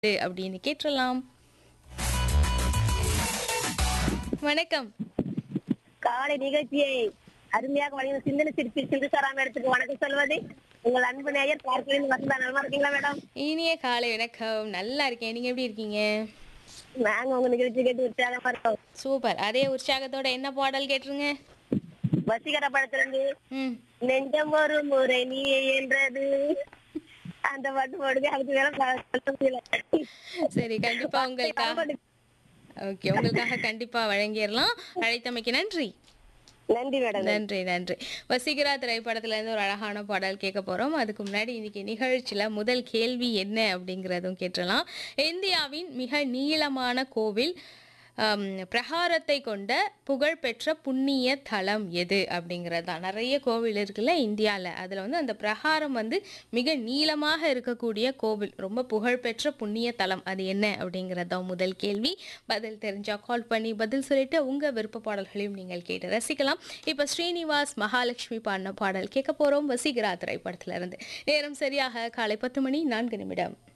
அப்படின்னு கேட்டுறலாம் வணக்கம் காலை நிகழ்ச்சியை அருமையாக வழங்கின சிந்தனை சிற்பி சிந்துசாராம் இடத்துக்கு வணக்கம் சொல்வது உங்கள் அன்பு நேயர் பார்க்கலின் வசந்தா நலமா இருக்கீங்களா மேடம் இனிய காலை வணக்கம் நல்லா இருக்கேன் நீங்க எப்படி இருக்கீங்க நாங்க உங்க நிகழ்ச்சி கேட்டு உற்சாகமா இருக்கோம் சூப்பர் அதே உற்சாகத்தோட என்ன பாடல் கேட்டுருங்க வசீகர படத்துல இருந்து ம் நெஞ்சம் ஒரு முறை நீ என்றது அந்த பாட்டு போடுங்க அதுக்கு மேல ப- சொல்ல முடியல சரி கண்டிப்பா உங்களுக்காக ஓகே உங்களுக்காக கண்டிப்பா வழங்கிடலாம் அழைத்தமைக்கு நன்றி நன்றி மேடம் நன்றி நன்றி வசீகரா திரைப்படத்துல இருந்து ஒரு அழகான பாடல் கேட்க போறோம் அதுக்கு முன்னாடி இன்னைக்கு நிகழ்ச்சியில முதல் கேள்வி என்ன அப்படிங்கறதும் கேட்டலாம் இந்தியாவின் மிக நீளமான கோவில் ஆம், பிரகாரத்தை கொண்ட புகழ்பெற்ற புண்ணிய தலம் எது அப்படிங்கிறது தான் நிறைய கோவில் இருக்குல்ல இந்தியாவில் அதில் வந்து அந்த பிரகாரம் வந்து மிக நீளமாக இருக்கக்கூடிய கோவில் ரொம்ப புகழ்பெற்ற புண்ணிய தலம் அது என்ன அப்படிங்கிறது தான் முதல் கேள்வி பதில் தெரிஞ்சா கால் பண்ணி பதில் சொல்லிட்டு உங்கள் விருப்ப பாடல்களையும் நீங்கள் கேட்டு ரசிக்கலாம் இப்போ ஸ்ரீனிவாஸ் மகாலட்சுமி பாடின பாடல் கேட்க போகிறோம் வசீகரா திரைப்படத்துல இருந்து நேரம் சரியாக காலை பத்து மணி நான்கு நிமிடம்